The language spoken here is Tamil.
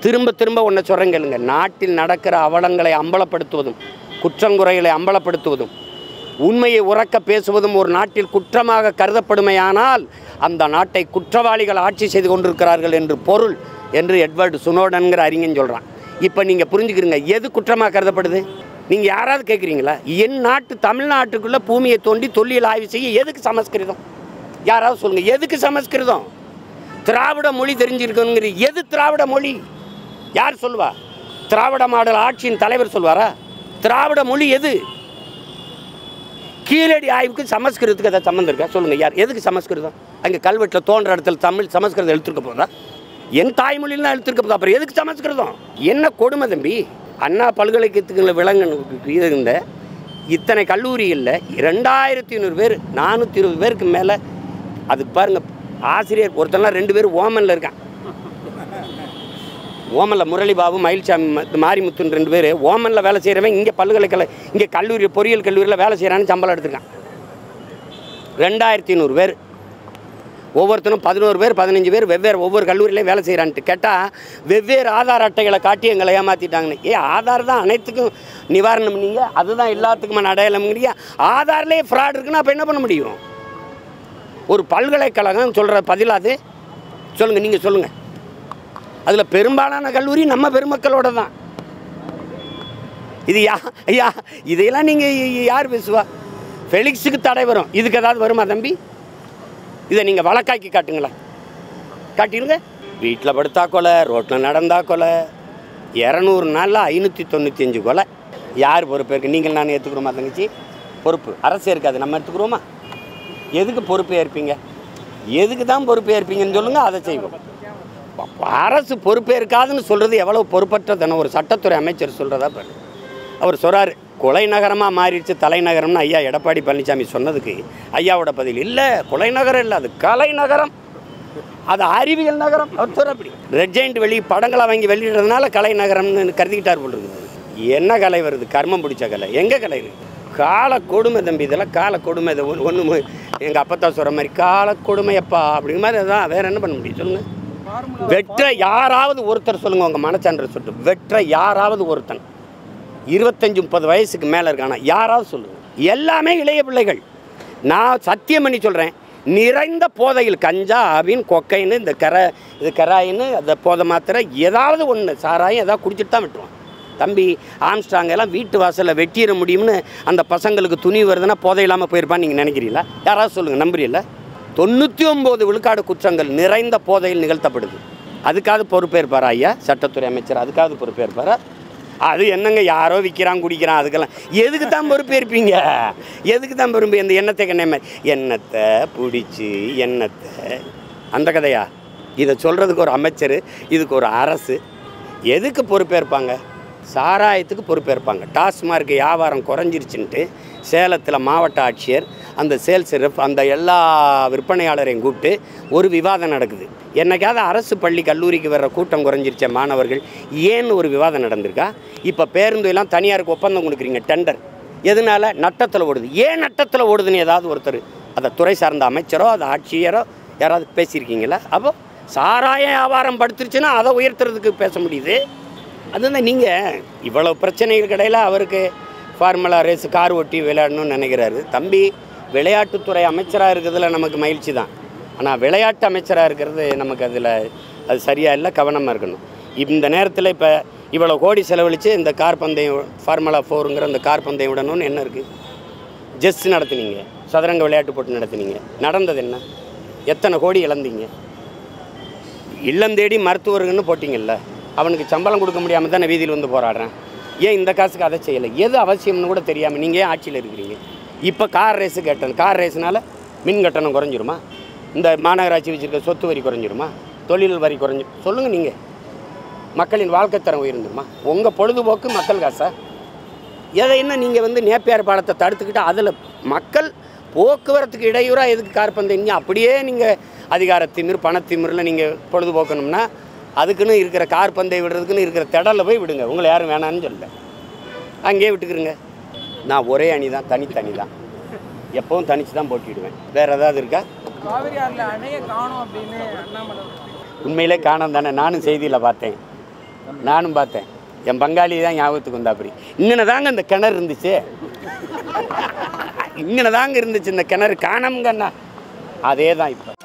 திரும்ப திரும்ப ஒன்றை சொல்கிறேன் கேளுங்க நாட்டில் நடக்கிற அவலங்களை அம்பலப்படுத்துவதும் குற்றங்குறைகளை அம்பலப்படுத்துவதும் உண்மையை உறக்க பேசுவதும் ஒரு நாட்டில் குற்றமாக கருதப்படுமையானால் அந்த நாட்டை குற்றவாளிகள் ஆட்சி செய்து கொண்டிருக்கிறார்கள் என்று பொருள் என்று எட்வர்டு சுனோடன்கிற அறிஞன் சொல்கிறான் இப்போ நீங்கள் புரிஞ்சுக்கிறீங்க எது குற்றமாக கருதப்படுது நீங்கள் யாராவது கேட்குறீங்களா என் நாட்டு தமிழ்நாட்டுக்குள்ளே பூமியை தோண்டி தொல்லியல் ஆய்வு செய்ய எதுக்கு சமஸ்கிருதம் யாராவது சொல்லுங்கள் எதுக்கு சமஸ்கிருதம் திராவிட மொழி தெரிஞ்சிருக்கணுங்கிற எது திராவிட மொழி யார் சொல்லுவா திராவிட மாடல் ஆட்சியின் தலைவர் சொல்வாரா திராவிட மொழி எது கீழடி ஆய்வுக்கு சமஸ்கிருதத்துக்கு ஏதாவது சம்மந்தம் இருக்கா சொல்லுங்கள் யார் எதுக்கு சமஸ்கிருதம் அங்கே கல்வெட்டில் தோன்ற இடத்துல தமிழ் சமஸ்கிருதம் எழுத்துருக்க போதா என் தாய்மொழியில் தான் எழுத்துருக்க போதா அப்புறம் எதுக்கு சமஸ்கிருதம் என்ன கொடுமை தம்பி அண்ணா பல்கலைக்கழகத்துக்குள்ள விலங்கு இருந்த இத்தனை கல்லூரிகளில் ரெண்டாயிரத்தி ஐநூறு பேர் நானூற்றி இருபது பேருக்கு மேலே அதுக்கு பாருங்கள் ஆசிரியர் ஒருத்தன்லாம் ரெண்டு பேர் ஓமனில் இருக்கான் ஓமனில் முரளிபாபு மயில்சாமி ம- மாரிமுத்துன்னு ரெண்டு பேர் ஓமனில் வேலை செய்கிறவன் இங்கே பல்கலைக்கழக இங்கே கல்லூரி பொறியியல் கல்லூரியில் வேலை செய்கிறான்னு சம்பளம் எடுத்திருக்கான் ரெண்டாயிரத்தி ஐநூறு பேர் ஒவ்வொருத்தரும் பதினோரு பேர் பதினஞ்சு பேர் வெவ்வேறு ஒவ்வொரு கல்லூரியிலையும் வேலை செய்கிறான்ட்டு கேட்டால் வெவ்வேறு ஆதார் அட்டைகளை காட்டி எங்களை ஏமாற்றிட்டாங்கன்னு ஏ ஆதார் தான் அனைத்துக்கும் நிவாரணம் நீங்கள் அதுதான் எல்லாத்துக்குமான அடையாளம்ங்கிறீங்க ஆதார்லேயே ஃப்ராட் இருக்குன்னா அப்போ என்ன பண்ண முடியும் ஒரு பல்கலைக்கழகம் சொல்கிற பதிலாது சொல்லுங்கள் நீங்கள் சொல்லுங்கள் அதில் பெரும்பாலான கல்லூரி நம்ம பெருமக்களோட தான் இது யா ஐயா இதையெல்லாம் நீங்கள் யார் பேசுவா ஃபெலிக்ஸுக்கு தடை வரும் இதுக்கு ஏதாவது வருமா தம்பி இதை நீங்கள் வழக்காக்கி காட்டுங்களேன் காட்டிடுங்க வீட்டில் படுத்தா கொலை ரோட்டில் நடந்தா கொலை இரநூறு நாளில் ஐநூற்றி தொண்ணூற்றி அஞ்சு கொலை யார் பொறுப்பு இருக்குது நீங்கள் நான் ஏற்றுக்கிறோமா தங்கச்சி பொறுப்பு அரசு இருக்காது நம்ம எடுத்துக்கிறோமா எதுக்கு பொறுப்பே இருப்பீங்க எதுக்கு தான் பொறுப்பே இருப்பீங்கன்னு சொல்லுங்கள் அதை செய்வோம் அப்ப அரசு பொறுப்பே இருக்காதுன்னு சொல்கிறது எவ்வளோ பொறுப்பற்றதான ஒரு சட்டத்துறை அமைச்சர் சொல்கிறதா பாரு அவர் சொல்கிறார் கொலை நகரமாக மாறிடுச்சு தலைநகரம்னு ஐயா எடப்பாடி பழனிசாமி சொன்னதுக்கு ஐயாவோட பதில் இல்லை கொலை நகரம் இல்லை அது கலை நகரம் அது அறிவியல் நகரம் அவர் சொல்ற அப்படி ரெட் ஜெயிண்ட் வெளி படங்களை வாங்கி வெளியிடுறதுனால கலை நகரம்னு கருதிக்கிட்டார் போல் இருக்குது என்ன கலை வருது கர்மம் பிடிச்ச கலை எங்கே கலை இருக்கு கால கொடுமை தம்பி இதெல்லாம் கால கொடுமை இதை ஒன்று எங்கள் அப்பத்தா சொல்கிற மாதிரி கால கொடுமையப்பா அப்படிங்கிற மாதிரி அதான் வேற என்ன பண்ண முடியும் சொல்லுங்கள் வெற்ற யாராவது ஒருத்தர் சொல்லுங்க உங்க மனச்சான்று சொல்லிட்டு வெற்ற யாராவது ஒருத்தன் இருபத்தஞ்சு முப்பது வயசுக்கு மேலே இருக்கானா யாராவது சொல்லுங்க எல்லாமே இளைய பிள்ளைகள் நான் சத்தியம் பண்ணி சொல்கிறேன் நிறைந்த போதையில் கஞ்சா அபின் கொக்கைன்னு இந்த கரை இது கராயின்னு அந்த போதை மாத்திரை ஏதாவது ஒன்று சாராயம் ஏதாவது குடிச்சிட்டு தான் விட்டுருவான் தம்பி ஆம்ஸ்டாங் எல்லாம் வீட்டு வாசலில் வெட்டிட முடியும்னு அந்த பசங்களுக்கு துணி வருதுன்னா போதை இல்லாமல் போயிருப்பான்னு நீங்கள் நினைக்கிறீங்களா யாராவது சொல்லுங்கள் நம்புறீங்களா தொண்ணூற்றி ஒம்பது விழுக்காடு குற்றங்கள் நிறைந்த போதையில் நிகழ்த்தப்படுது அதுக்காவது பொறுப்பேற்பாரா ஐயா சட்டத்துறை அமைச்சர் அதுக்காவது பொறுப்பேற்பாரா அது என்னங்க யாரோ விற்கிறான் குடிக்கிறான் அதுக்கெல்லாம் எதுக்கு தான் பொறுப்பேற்பீங்க எதுக்கு தான் பொறுப்பு இந்த எண்ணத்தை கண்ணே மாதிரி எண்ணத்தை பிடிச்சி எண்ணத்தை அந்த கதையா இதை சொல்கிறதுக்கு ஒரு அமைச்சர் இதுக்கு ஒரு அரசு எதுக்கு பொறுப்பேற்பாங்க சாராயத்துக்கு பொறுப்பேற்பாங்க டாஸ்மார்க் வியாபாரம் குறைஞ்சிருச்சுன்ட்டு சேலத்தில் மாவட்ட ஆட்சியர் அந்த சேல்ஸ் ரெப் அந்த எல்லா விற்பனையாளரையும் கூப்பிட்டு ஒரு விவாதம் நடக்குது என்னைக்காவது அரசு பள்ளி கல்லூரிக்கு வர்ற கூட்டம் குறைஞ்சிருச்ச மாணவர்கள் ஏன்னு ஒரு விவாதம் நடந்திருக்கா இப்போ பேருந்து எல்லாம் தனியாருக்கு ஒப்பந்தம் கொடுக்குறீங்க டெண்டர் எதனால நட்டத்தில் ஓடுது ஏன் நட்டத்தில் ஓடுதுன்னு ஏதாவது ஒருத்தர் அதை துறை சார்ந்த அமைச்சரோ அது ஆட்சியரோ யாராவது பேசியிருக்கீங்களா அப்போ சாராய வியாபாரம் படுத்துருச்சுன்னா அதை உயர்த்துறதுக்கு பேச முடியுது அதுதான் நீங்கள் இவ்வளோ பிரச்சனைகள் இடையில அவருக்கு ஃபார்முலா ரேஸ் கார் ஓட்டி விளையாடணும்னு நினைக்கிறாரு தம்பி விளையாட்டுத்துறை அமைச்சராக இருக்கிறதுல நமக்கு மகிழ்ச்சி தான் ஆனால் விளையாட்டு அமைச்சராக இருக்கிறது நமக்கு அதில் அது சரியாக இல்லை கவனமாக இருக்கணும் இந்த நேரத்தில் இப்போ இவ்வளோ கோடி செலவழித்து இந்த கார் பந்தயம் ஃபார்முலா ஃபோருங்கிற இந்த கார் பந்தயம் விடணும்னு என்ன இருக்குது ஜெஸ் நடத்துனீங்க சதுரங்க விளையாட்டு போட்டி நடத்துனீங்க நடந்தது என்ன எத்தனை கோடி இழந்தீங்க இல்லம் தேடி மருத்துவர்கள்னு போட்டிங்கல்ல அவனுக்கு சம்பளம் கொடுக்க முடியாமல் தானே வீதியில் வந்து போராடுறேன் ஏன் இந்த காசுக்கு அதை செய்யலை எது அவசியம்னு கூட தெரியாமல் நீங்கள் ஏன் ஆட்சியில் இருக்கிறீங்க இப்போ கார் ரேஸு கேட்டேன் கார் ரேஸ்னால மின் கட்டணம் குறைஞ்சிருமா இந்த மாநகராட்சி வச்சுருக்க சொத்து வரி குறைஞ்சிருமா தொழில் வரி குறைஞ்சி சொல்லுங்கள் நீங்கள் மக்களின் வாழ்க்கைத்தரம் உயர்ந்துருமா உங்கள் பொழுதுபோக்கு மக்கள் காசா எதை என்ன நீங்கள் வந்து நேப்பியார் பாலத்தை தடுத்துக்கிட்டு அதில் மக்கள் போக்குவரத்துக்கு இடையூறாக எதுக்கு கார் பந்தீங்க அப்படியே நீங்கள் அதிகார திமிர் பணத்திமிரில் நீங்கள் பொழுதுபோக்கணும்னா அதுக்குன்னு இருக்கிற கார் பந்தயம் விடுறதுக்குன்னு இருக்கிற திடலில் போய் விடுங்க உங்களை யாரும் வேணான்னு சொல்லல அங்கேயே விட்டுக்கிறங்க நான் ஒரே அணி தான் தனித்தனி தான் எப்பவும் தனிச்சு தான் போட்டிடுவேன் வேறு ஏதாவது இருக்கா காவிரி ஆறுல அணைய காணும் அப்படின்னு அண்ணாமலை உண்மையிலே காணோம் தானே நானும் செய்தியில் பார்த்தேன் நானும் பார்த்தேன் என் பங்காளி தான் ஞாபகத்துக்கு வந்தா அப்படி இங்கன தாங்க இந்த கிணறு இருந்துச்சு இங்கன தாங்க இருந்துச்சு இந்த கிணறு காணாமங்கண்ணா அதே தான் இப்போ